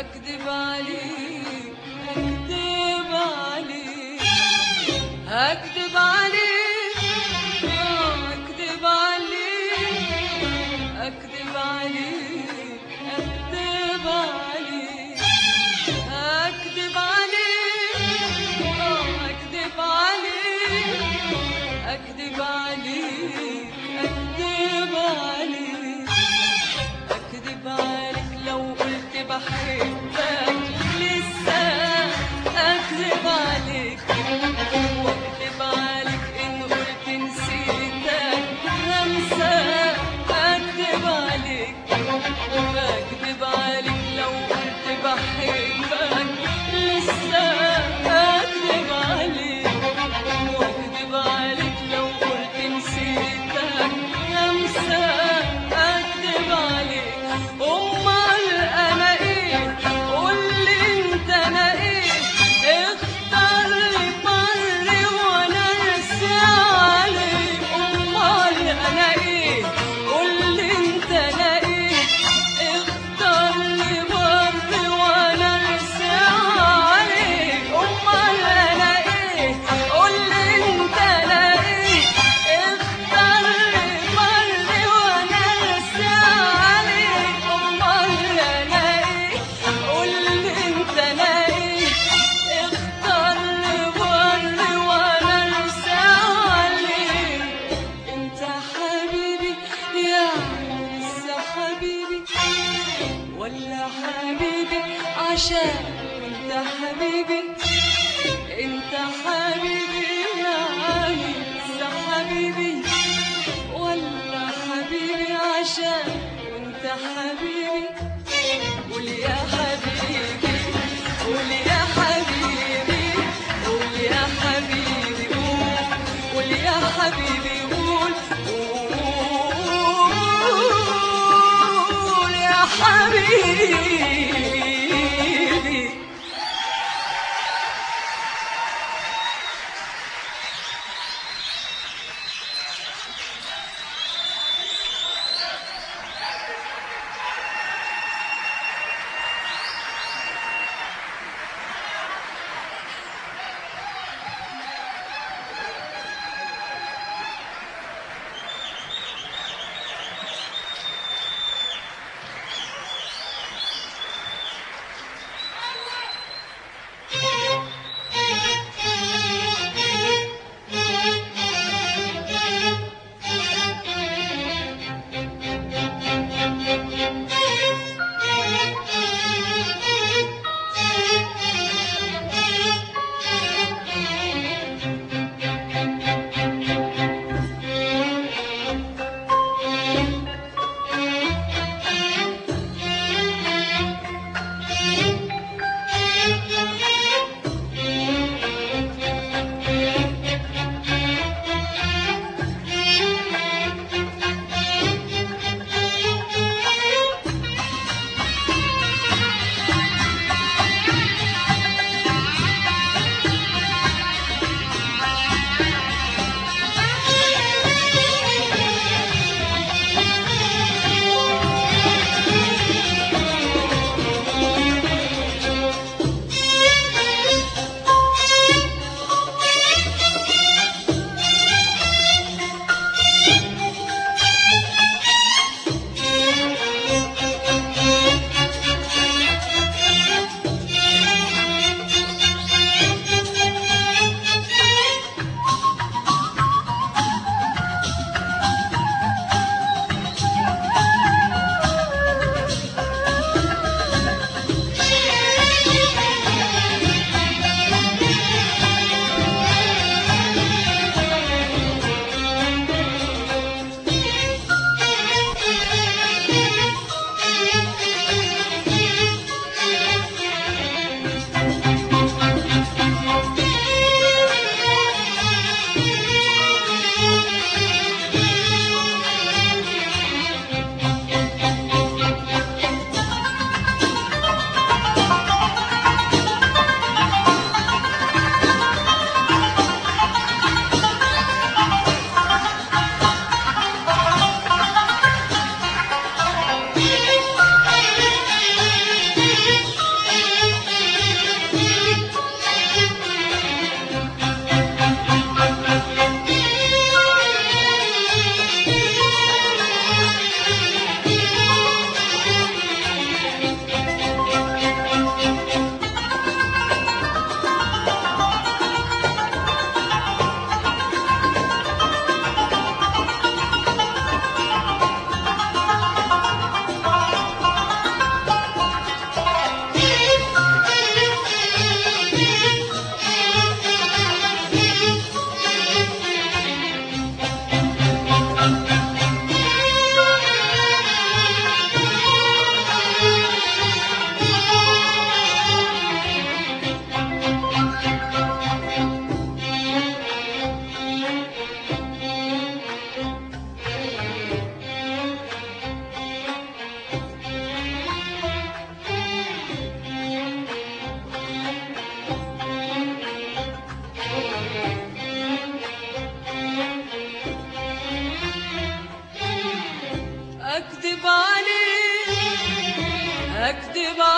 أكذب عليك أكذب عليك أكذب عليك آه، أكذب عليك أكذب عليك أكذب عليك أكذب عليك آه، أكذب عليك أكذب عليك أكذب عليك أكذب عليك لو قلت بحبك لسه أكذب عليك وأكذب عليك إن قلت نسيتك همسة أكذب عليك أكذب عليك لو قلت بحبك لسه أكذب عليك وأكذب عليك لو قلت نسيتك همسة أكذب عليك أمال أنا إيه قول لي أنت أنا إيه اختار لي بر وأنا أرسي عليك أمال أنا إيه قول لي أنت أنا إيه اختار لي بر وأنا أرسي عليك أمال أنا إيه قول لي أنت أنا إيه اختار لي بر وأنا أرسي عليك أمال أنا إيه قول لي أنت أنا إيه اختار لي بر وأنا أرسي عليك أنت حبيبي يا لسه حبيبي ولا حبيبي عشان انت حبيبي انت حبيبي يعني لسه حبيبي ولا حبيبي عشان انت حبيبي قول يا حبيبي قول يا حبيبي قول يا حبيبي قول قول يا حبيبي قول قول يا حبيبي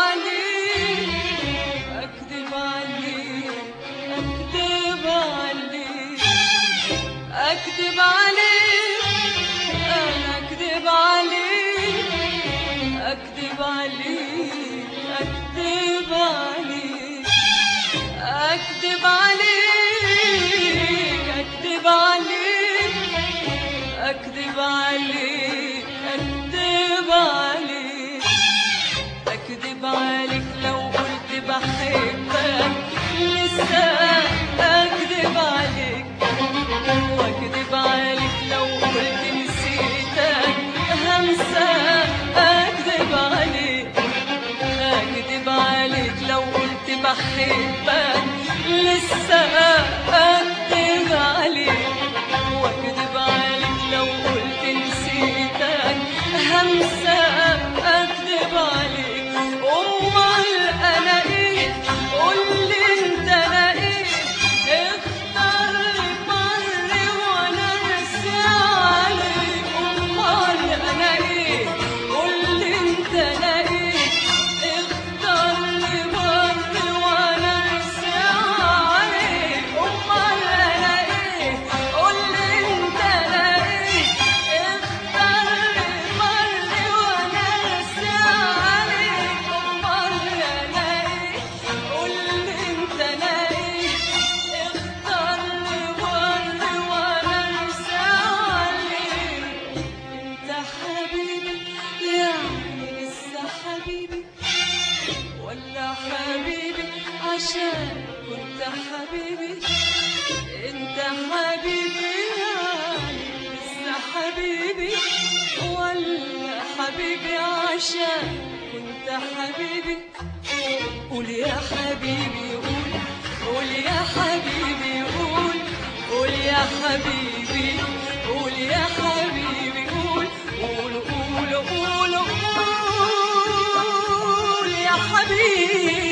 عليك أكذب عليك أكذب عليك أكذب عليك أنا أكذب عليك أكذب عليك أكذب عليك أكذب عليك أكذب عليك أكذب عليك أكذب عليك أكذب عليك لو قلت بحبك لسه أكذب عليك وأكذب عليك لو قلت نسيتك همسة أكذب عليك أكذب عليك لو قلت بحبك لسه أكذب عليك وأكذب عليك لو قلت نسيتك همسة أكذب عليك أمال أنا إيه قولي أنت أنا إيه اختار لي بر وأنا راسي عليك أمال أنا إيه قولي أنت أنا إيه اختار لي بر وأنا راسي عليك أمال أنا إيه قولي أنت أنا إيه اختار لي بر وأنا راسي عليك أمال أنا إيه قولي أنت أنا إيه اختار لي بر وأنا راسي عليك انت حبيبي يعني لسه حبيبي ولا حبيبي عشان كنت حبيبي انت حبيبي يعني لسه حبيبي ولا حبيبي عشان كنت حبيبي قول يا حبيبي قول قول يا حبيبي قول قول يا حبيبي قول يا حبيبي قول قول قول قول قول يا حبيبي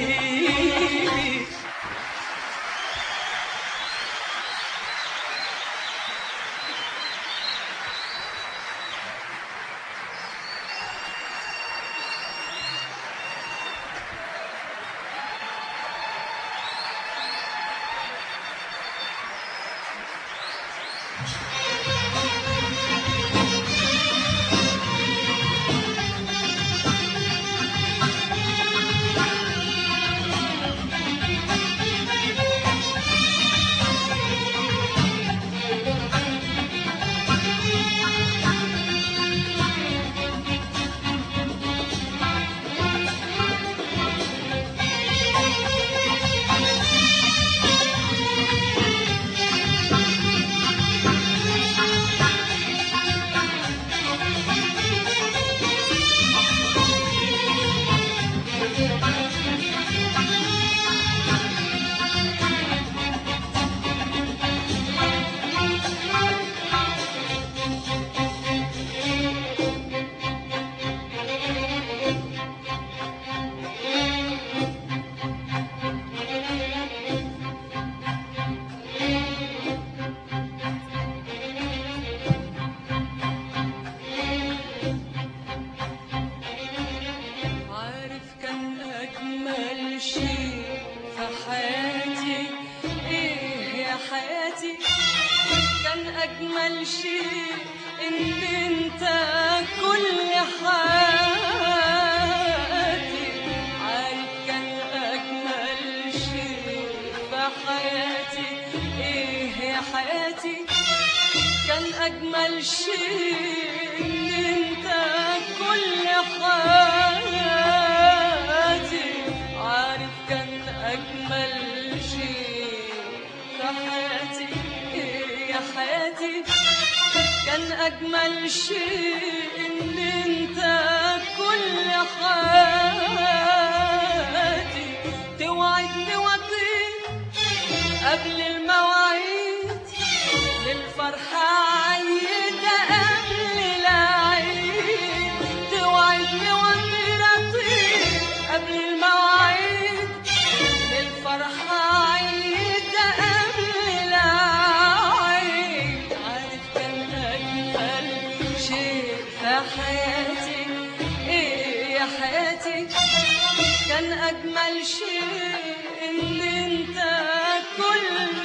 عارف كان أجمل شيء في حياتي إيه يا حياتي كان أجمل شيء إن أنت كل حياتي عارف كان أجمل شيء في حياتي إيه يا حياتي كان أجمل شيء إن أنت كل حياتي عارف كان أجمل شيء في حياتي إيه يا حياتي كان أجمل شيء إن أنت كل حياتي توعدني وطير قبل المواعيد للفرحة عيدة قبل العيد توعدني وطير أطير قبل المواعيد للفرحة عيدة قبل العيد عارف كان أجمل شيء في حياتي إيه يا حياتي كان أجمل شيء إن أنت كل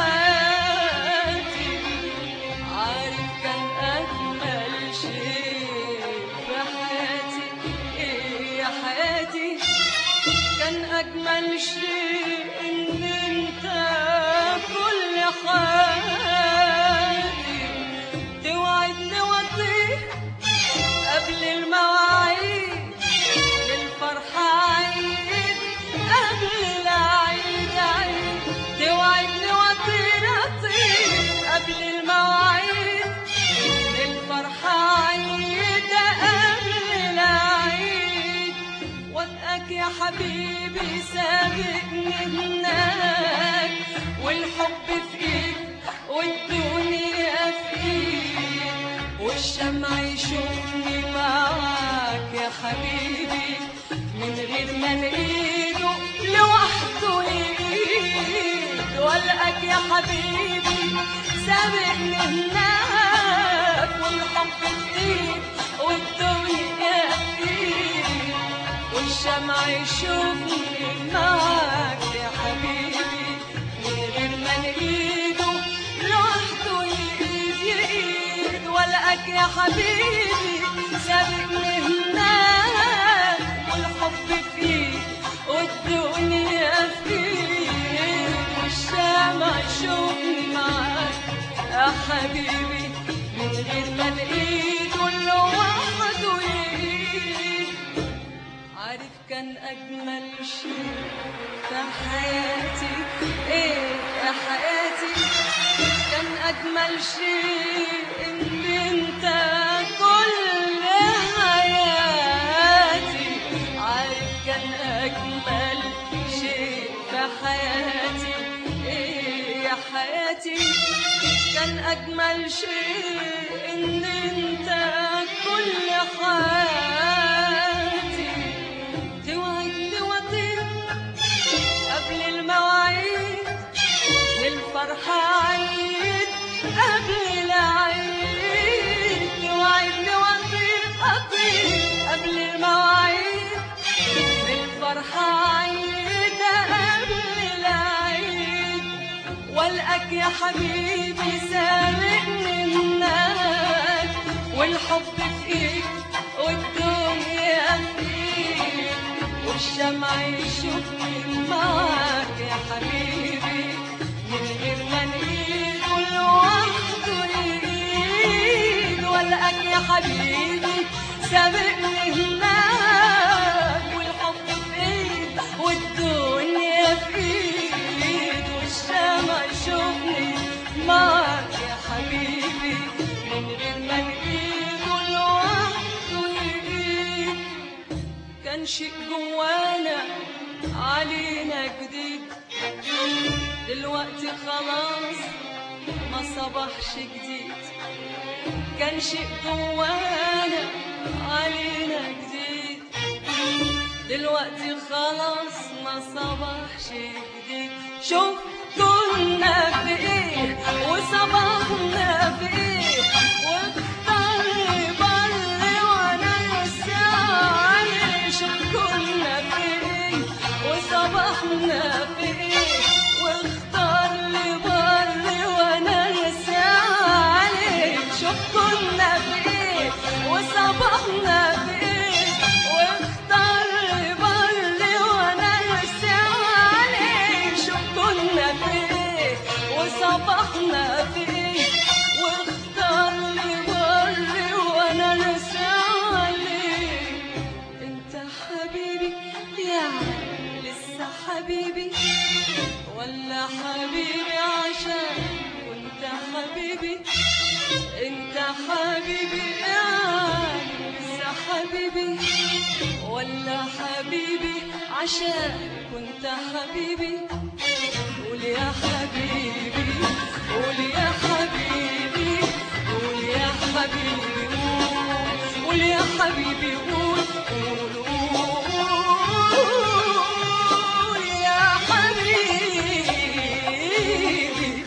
حياتي عارف كان أجمل شيء في حياتي إيه يا حياتي كان أجمل شيء إن أنت كل حياتي توعدني وأطير قبل المواعيد للفرحة عيد قبل العيد عيد توعدني وأطير أطير قبل المواعيد للفرحة عيد قبل العيد وفقك يا حبيبي سابقني هناك والحب في ايد والدنيا في ايد والشمع يشوفني معاك يا حبيبي من غير ما نقيده لوحده يقيد والقاك يا حبيبي سابقني هناك والحب في ايد والدنيا في ايد والشمع يشوفني معاك يا حبيبي من غير ما نقيده لوحده يقيد يقيد والقاك يا حبيبي سابقني هناك والحب فيه والدنيا فيه والشمع يشوفني معاك يا حبيبي من غير ما نقيده لوحده يقيد عارف كان أجمل شيء في حياتي إيه يا حياتي كان أجمل شيء إن أنت كل حياتي عارف كان أجمل شيء في حياتي إيه يا حياتي كان أجمل شيء إن أنت كل حياتي توعدني وأطير قبل المواعيد للفرحة عيد قبل العيد توعدني وأطير أطير قبل المواعيد للفرحة عيد قبل العيد والقاك يا حبيبي سابقني هناك والحب في ايد والدنيا في ايد والشمع يشوفني معاك يا حبيبي من غير ما نقيد لوحده يقيد والقاك يا حبيبي سابقني هناك والحب في ايد والدنيا في ايد والشمع يشوفني معاك يا حبيبي من غير ما نقيد لوحده يقيد كان شيء جوانا علينا جديد دلوقتي خلاص ما صبحش جديد كان شيء جوانا علينا جديد دلوقتي خلاص ما صبحش جديد شوف كنا في ايه وصبحنا في ايه واختار بر وانا لسه عليه شوف كنا في ايه وصبحنا في ايه واختار لي بر وانا لسه عليه شوف كنا في ايه وصبحنا في ايه واختار لي بر وانا لسه عليه شوف كنا في ايه وصبحنا في ايه واختار لي بر وانا لسه عليه انت حبيبي يا لسه حبيبي ولا حبيبي عشان وانت حبيبي انت حبيبي يا لسه حبيبي ولا حبيبي عشان كنت حبيبي قول يا حبيبي قول يا حبيبي قول يا حبيبي قول قول يا حبيبي قول قول قول يا حبيبي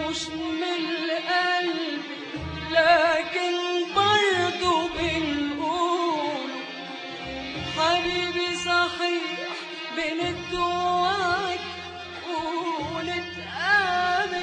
مالوش من القلب لكن برضو بنقول حبيبي صحيح بنتوعد ونتقابل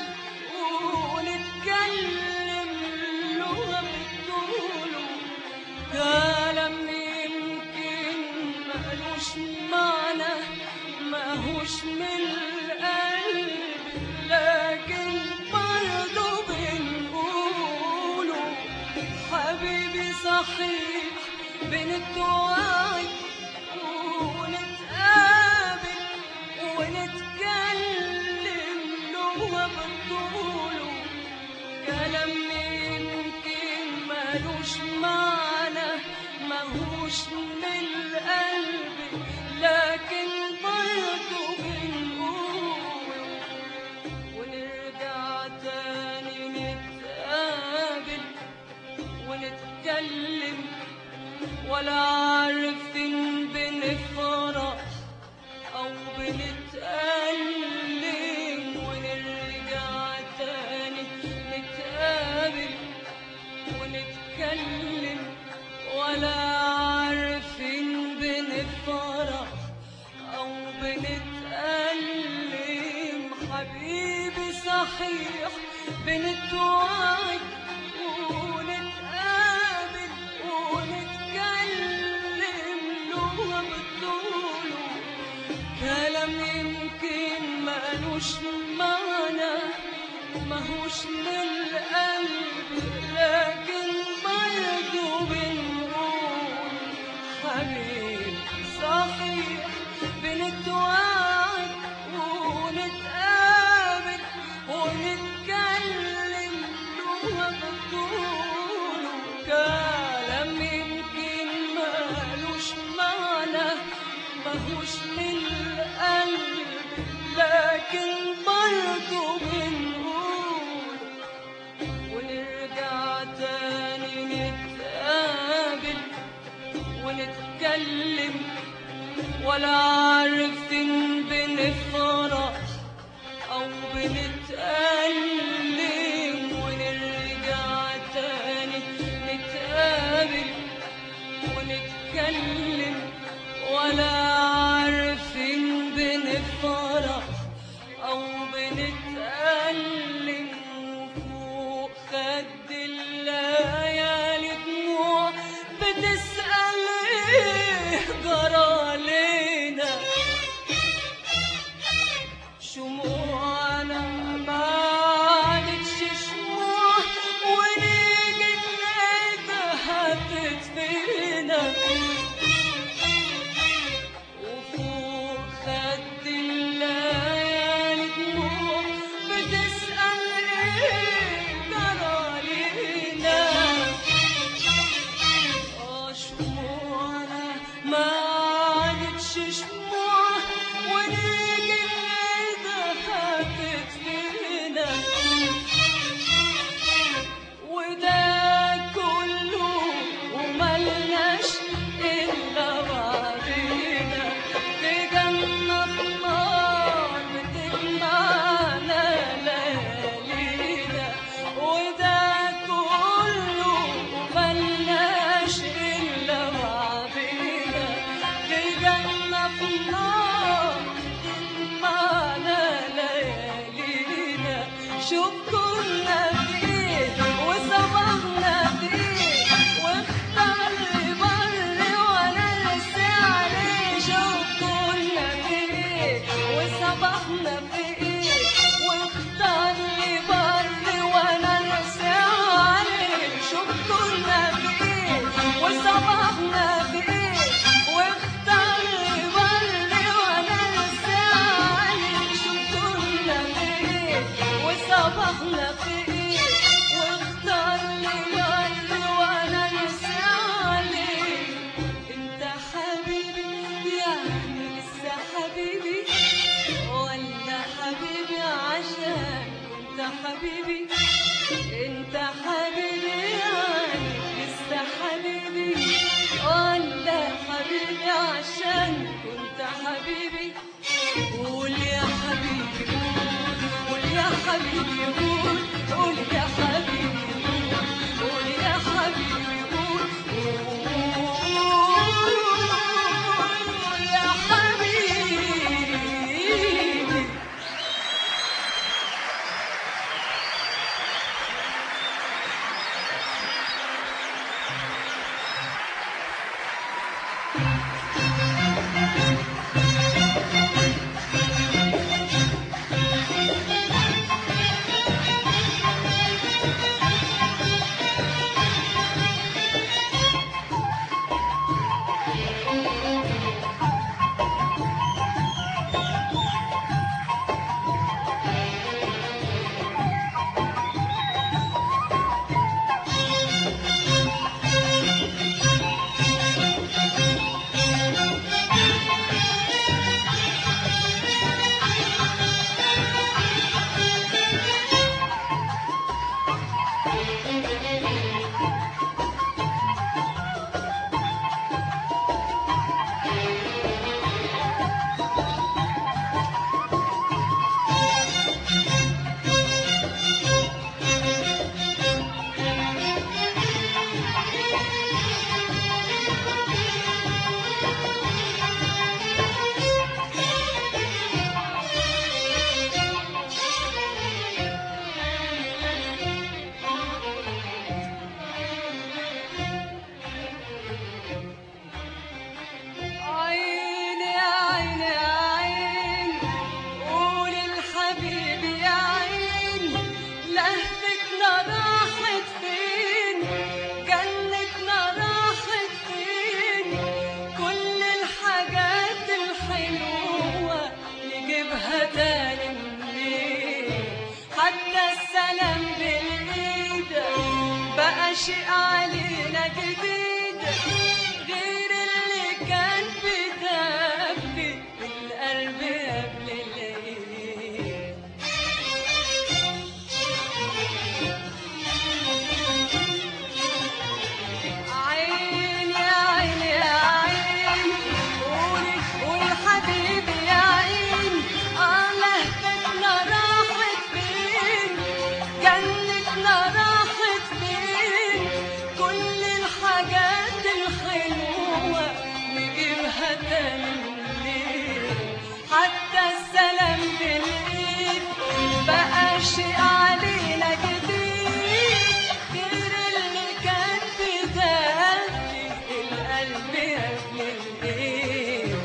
ونتكلم لغة بتقوله كلام يمكن مالوش معنى ماهوش من القلب لكن برضه بنقوله حبيبي صحيح بنتوعد ونتقابل ونتكلم لغة بتقوله كلام يمكن مالوش معنى ماهوش من القلب لكن برضه بنقول ونرجع تاني نتقابل ونتكلم ولا عارفين بنفرح أو بنتألم ونرجع تاني نتقابل ونتكلم ولا عارفين بنفرح أو بنتألم حبيبي صحيح بنتوعد ونتقابل ونتكلم لغة بتقوله كلام يمكن مالوش معنى ماهوش من القلب لكن برضه بنقول حبيبي صحيح بنتوعد ونتقابل ونتكلم لغة بتقوله كلام يمكن مالوش معنى ماهوش من القلب لكن برضه بنقول ونرجع تاني نتقابل ونتكلم ولا عارفين بنفرح أو بنتألم ونرجع تاني نتقابل ونتكلم ولا عارفين بنفرح أو بنتألم فوق خد الليالي دموع بتسأل إيه جرى لينا شموعنا ما عادتش شموع ونيجي نلاقيها تدفينا وفوق خد الليالي دموع بتسأل ايه جرى لينا اه شموعنا ما عادتش شموع ونيجي نلاقيها تدفينا وده كله وملناش إلا بعضينا في جنة نار بتجمعنا ليالينا وده كله وملناش إلا بعضينا في جنة نار بتجمعنا ليالينا شوف كنا فين وصبحنا فين واختار لي بر وانا لسه عليه شوف كنا فين وصبحنا فين واختار لي بر وانا لسه عليه شوف كنا فين وصبحنا فين واختار لي بر وانا لسه عليه شوف كنا فين وصبحنا فين واختار لي بر وانا لسه عليه انت حبيبي يعني لسه حبيبي ولا حبيبي عشان انت حبيبي انت حبيبي يعني لسه حبيبي ولا حبيبي عشان كنت حبيبي قول يا حبيبي قول يا حبيبي حبيبي قول قول يا حبيبي قول قول يا حبيبي قول قول يا حبيبي عين يا عين يا عين قول الحبيب يا عين لهفتنا راحت فين جنتنا راحت فين كل الحاجات الحلوة نجيبها تاني منين حتى السلام بالإيد بقى شيء علينا جديد غير اللي كان بيدفي القلب قبل الليل عين يا عين يا عين قولي قولي حبيبي يا عين اه لهفتنا راحت فين جنتنا راحت فين كل الحاجات الحلوة نجيبها تاني منين حتى السلام بالإيد بقى شيء علينا جديد غير اللي كان بداية القلب قبل الإيد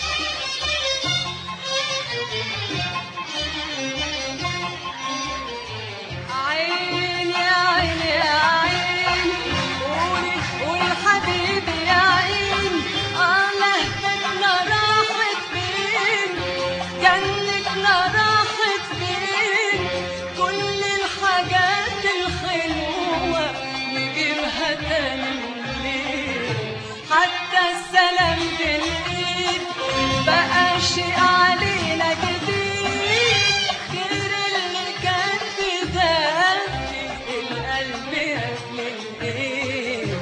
عين يا عين يا عين قولي قولي حبيبي يا عين اه لهفتنا راحت فين جنتنا راحت فين كل الحاجات الحلوة نجيبها تاني منين حتى السلام بالإيد بقى شيء علينا جديد غير اللي كان بداية القلب قبل الإيد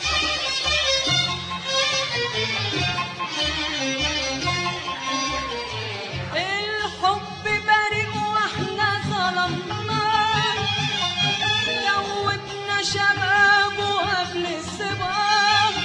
الحب بريء واحنا ظلمناه زودنا شباب وقبل الصباح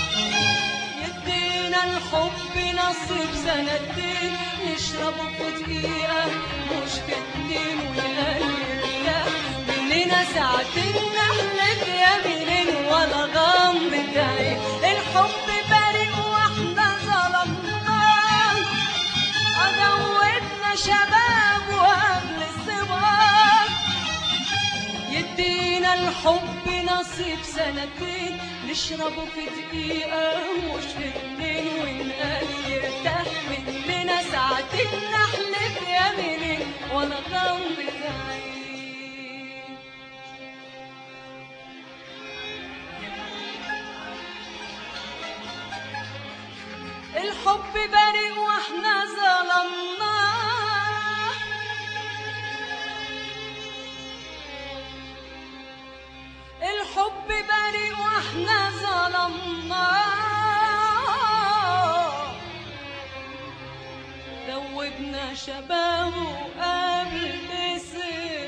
يدينا الحب نصيب سنتين نشربه في دقيقة مش في اتنين ويرجع مننا ساعتين نحلف يمين ولا غمض عين الحب بريء واحنا ظلمناه أدوتنا شباب وقبل الصباح يدينا الحب نصيب سنتين نشربه في دقيقة مش في اتنين ونقال يرتاح مننا ساعتين نحلف يمينين ولا غمض عين الحب بريء واحنا ظلمناه الحب بريء واحنا ظلمناه دوبنا شبابه قبل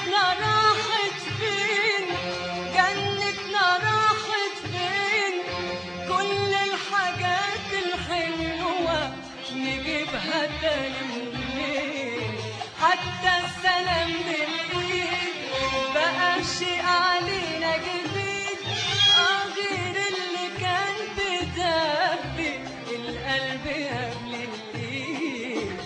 جنتنا راحت فين جنتنا راحت فين كل الحاجات الحلوة نجيبها تاني منين حتى السلام بالايد بقى شيء علينا جديد اه غير اللي كان بدبي القلب قبل الايد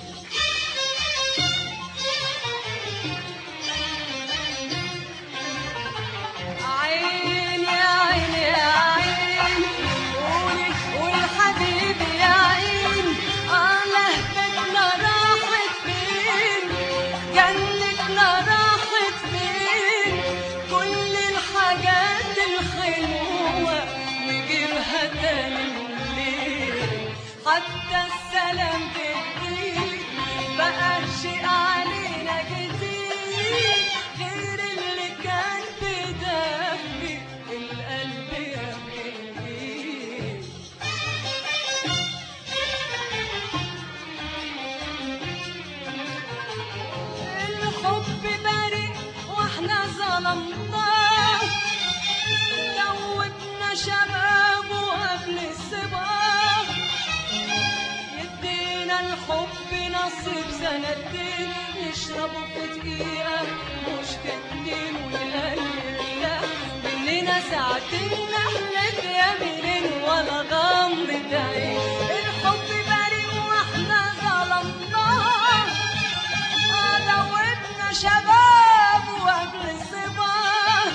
عيني يا عيني يا عيني قولي قولي حبيبي يا عيني اه لهفتنا راحت فين جنتنا راحت فين كل الحاجات الحلوة نجيبها تاني منين حتى السلام بالايد بقى شيء علينا جديد غير اللي كان بدمي القلب يا بالايد الحب بريء واحنا ظلمناه دوبنا شباب وقبل الصباح يدينا الحب نصيب سنتين نشربه في دقيقة مش في اتنين ونقلل مننا ساعتين نحلف يمين ولا غمضة عين الحب بريء واحنا ظلمناه دوبنا شباب وقبل الصباح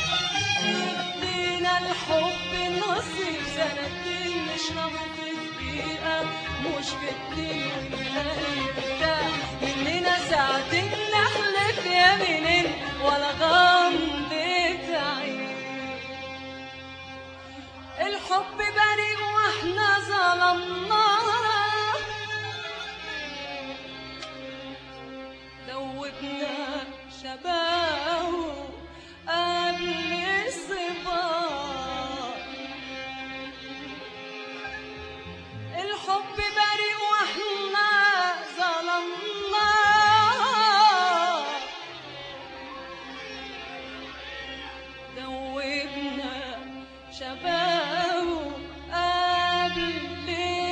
يدينا الحب نصيب سنتين نشرب في دقيقة مش في اتنين ونرتاح مننا ساعتين نحلف يمينين ولا غمضة عين الحب بريء واحنا ظلمناه دوبنا شباب قبل الصباح الحب بريء واحنا ظلمنا دوبنا شباب قبل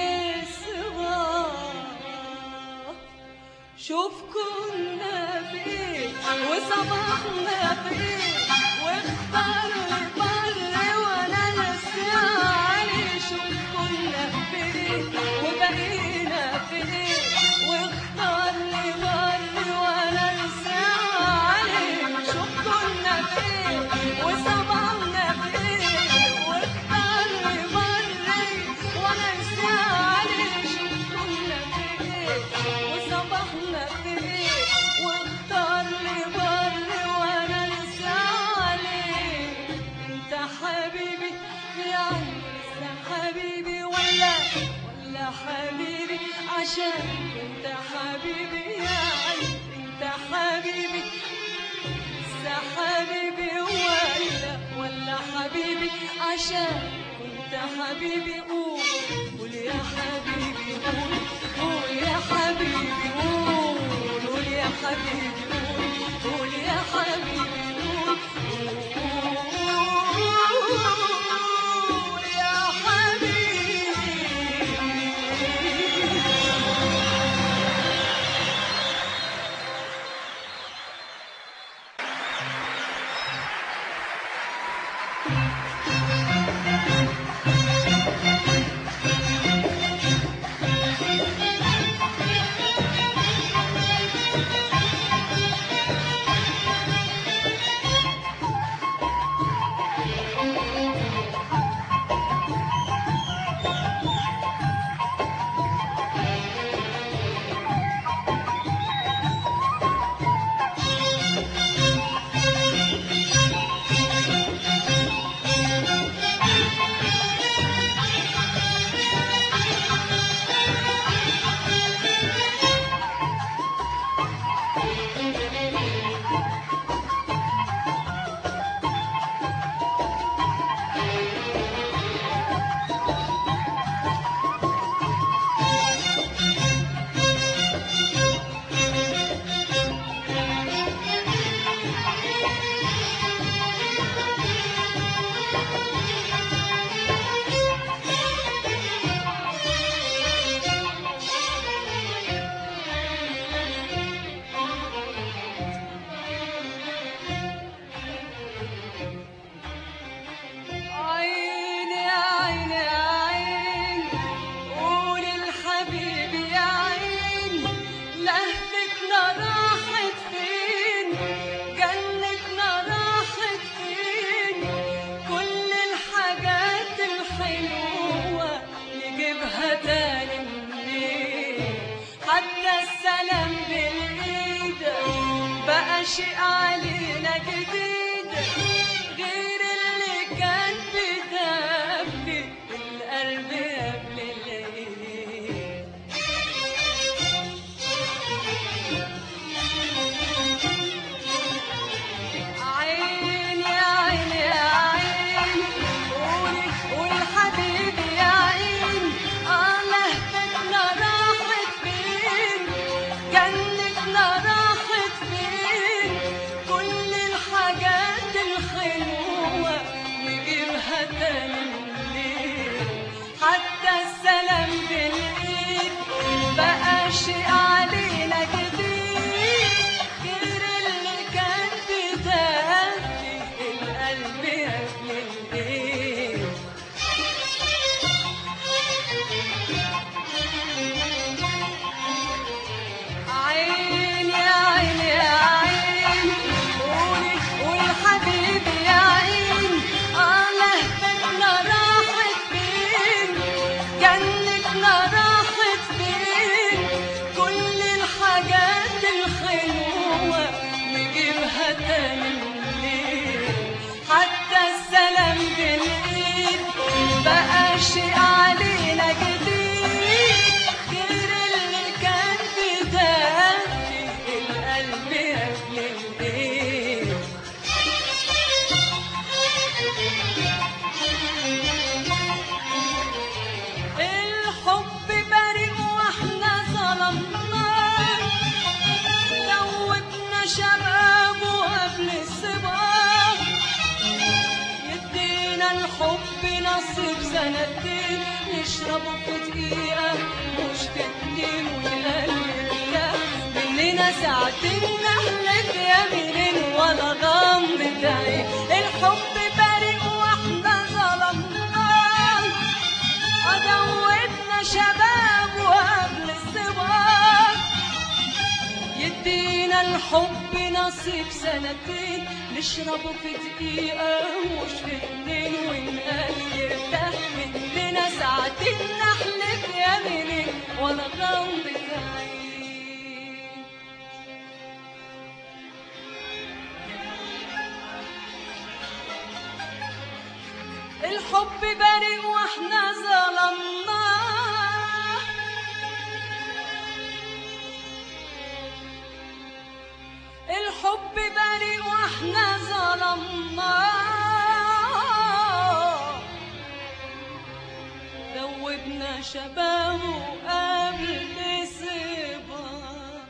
الصباح شوف كنا فين وصباحنا فين واختار لي بر وانا لسه علي شوف كنا فين وبقينا فين واختار لي بر وانا لسه علي شوف كنا فين وصباحنا فين واختار لي بر وانا لسه علي شوف كنا فين وصباحنا فين واختار لي بر وانا لسه عليك انت حبيبي يعني لسه حبيبي ولا ولا حبيبي عشان انت حبيبي يعني انت حبيبي لسه حبيبي ولا ولا حبيبي عشان كنت حبيبي قول قول يا حبيبي قول قول يا حبيبي قول قول يا حبيبي قول قول يا حبيبي قول قول يا حبيبي بقى شيء علينا جديد غير اللي كان بيدفي القلب قبل العيد عيني يا عيني يا عيني قولي قولي حبيبي يا عيني اه لهفتنا راحت فين جنتنا راحت فين كل الحاجات الحلوة نجيبها تاني منين حتى السلام بالايد بقى شيء علينا جديد غير اللي كان بيدفي القلب قبل الايد عيني يا عيني يا عيني قولي قولي حبيبي يا عيني اه لهفتنا راحت فين جنتنا راحت فين كل الحاجات الحلوة نجيبها تاني منين حتى السلام بالايد بقى شيء علينا جديد غير اللي كان بيدفي القلب قبل الايد الحب بريء واحنا ظلمناه دوبنا شبابه قبل الصباح يدينا الحب نصيب سنتين نشربه في دقيقة مش في اتنين ويقلبنا مننا ساعتين نحلف يمين ولا غمض عين الحب بريء واحنا ظلمناه أدوبنا شباب وقبل الصباح يدينا الحب نصيب سنتين نشربه في دقيقة مش في اتنين ونقل يرتاح مننا ساعتين نحلف يمين ولا غمض عين الحب بريء واحنا ظلمناه الحب بريء واحنا ظلمناه ذوبنا شبابه قبل صباه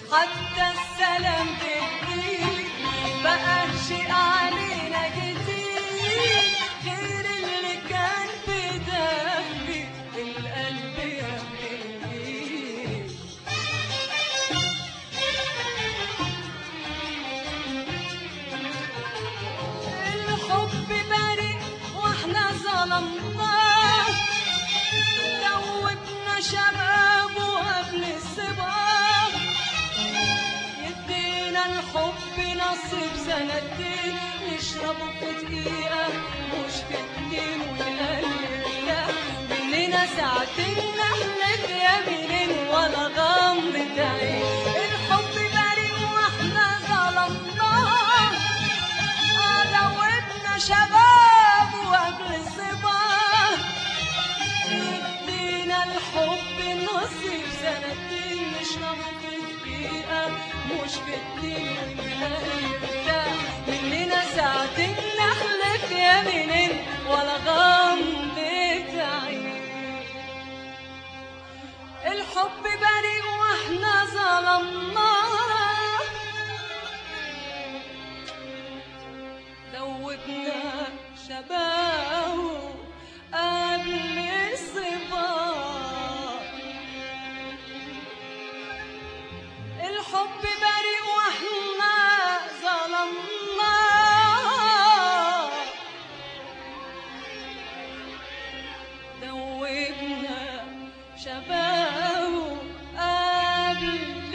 حتى السلام تديك بقى شيء علينا جديد غير اللي كان بدمي القلب يهديك الحب بريء واحنا ظلمناه دوبنا شبابه قبل الصباح يدينا الحب نصيب سنتين نشربه في دقيقة مش في اتنين ونقلل مننا ساعتين نحلف يمين ولا غمضة عين الحب بريء واحنا ظلمناه دوبنا شباب وقبل الصباح يدينا الحب نصيب سنتين نشرب في دقيقة مش في اتنين ونرتاح مننا ساعتين نحلف يمينين ولا غمضة عين الحب بريء واحنا ظلمناه دوبنا شباب قبل الصباح الحب بريء واحنا ظلمناه دوبنا شباب قبل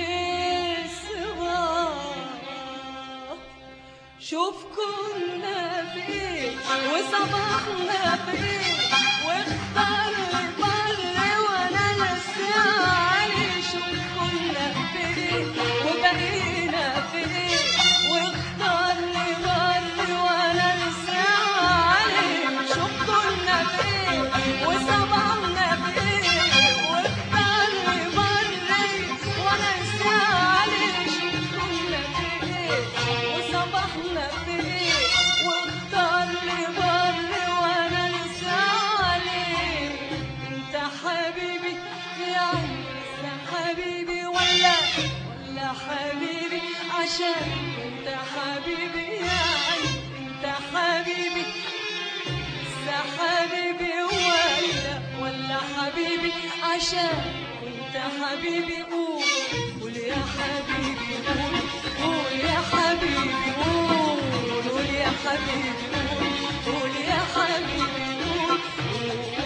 الصباح شوف كنا فين وصبحنا فين واختار البر وانا لسه علي شوف كنا فين وبقينا فين واختار البر وانا لسه علي شوف كنا فين وصبحنا فين واختار البر وانا لسه علي شوف كنا فين وصبحنا فين واختار لي بر وانا لسه عليك انت حبيبي يا عمري لسه حبيبي ولا ولا حبيبي عشان انت حبيبي يا عمري انت حبيبي لسه حبيبي ولا ولا حبيبي عشان انت حبيبي قول قول يا حبيبي قول قول يا حبيبي قول قول يا حبيبي قول قول يا حبيبي قول قول